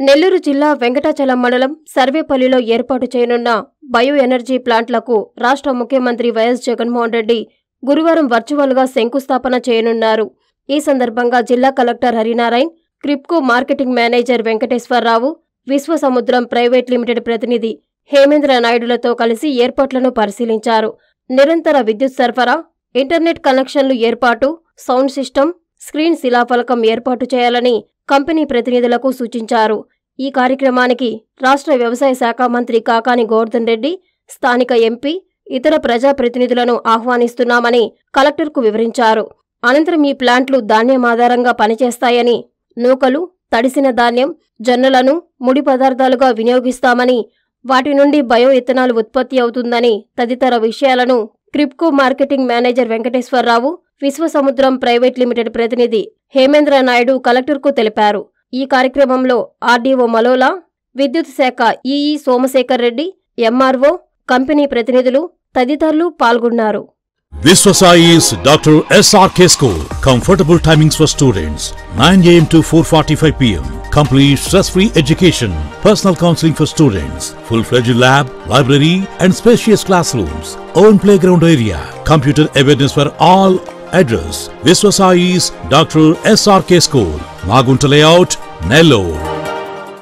నెల్లూరు జిల్లా వెంకటాచలం మండలం సర్వేపల్లిలో ఏర్పాటు చేయనున్న బయో ఎనర్జీ ప్లాంట్లకు రాష్ట్ర ముఖ్యమంత్రి వైఎస్ జగన్మోహన్ రెడ్డి గురువారం వర్చువల్గా శంకుస్థాపన చేయనున్నారు ఈ సందర్భంగా జిల్లా collector Harinarayan Kribhco marketing manager Venkateswararao Viswasamudram private limited ప్రతినిధి హేమేంద్ర నాయుడులతో కలిసి ఏర్పాట్లను పరిశీలించారు నిరంతర విద్యుత్ సరఫరా ఇంటర్నెట్ కనెక్షన్లు ఏర్పాటు సౌండ్ సిస్టమ్ స్క్రీన్ శిలాఫలకం ఏర్పాటు చేయాలని కంపెనీ ప్రతినిధులకు సూచించారు ఈ కార్యక్రమానికి రాష్ట్ర వ్యవసాయ శాఖ మంత్రి కాకాని గోవర్ధన్ రెడ్డి స్థానిక ఎంపీ ఇతర ప్రజాప్రతినిధులను ఆహ్వానిస్తున్నామని కలెక్టర్కు వివరించారు అనంతరం ఈ ప్లాంట్లు ధాన్యం ఆధారంగా పనిచేస్తాయని నూకలు తడిసిన ధాన్యం జొన్నలను ముడి పదార్థాలుగా వినియోగిస్తామని వాటి నుండి బయో ఇథనాల్ ఉత్పత్తి అవుతుందని తదితర విషయాలను Kribhco marketing manager Venkateswararao Viswasamudram private limited ప్రతినిధి హేమేంద్ర నాయుడు కలెక్టర్కు తెలిపారు ఈ కార్యక్రమంలో ఆర్డీఓ మలోలా విద్యుత్ శాఖ EE Somasekhar Reddy MRO company ప్రతినిధులు తదితరులు పాల్గొన్నారు Viswasai's Dr. SRK School. Comfortable timings for students 9 am to 4:45 pm. Complete stress-free education. Personal counseling for students. Full-fledged lab, library, and spacious classrooms. Own playground area. Computer awareness for all. Address: Viswasai's Dr. SRK School. Magunta Layout, Nellore.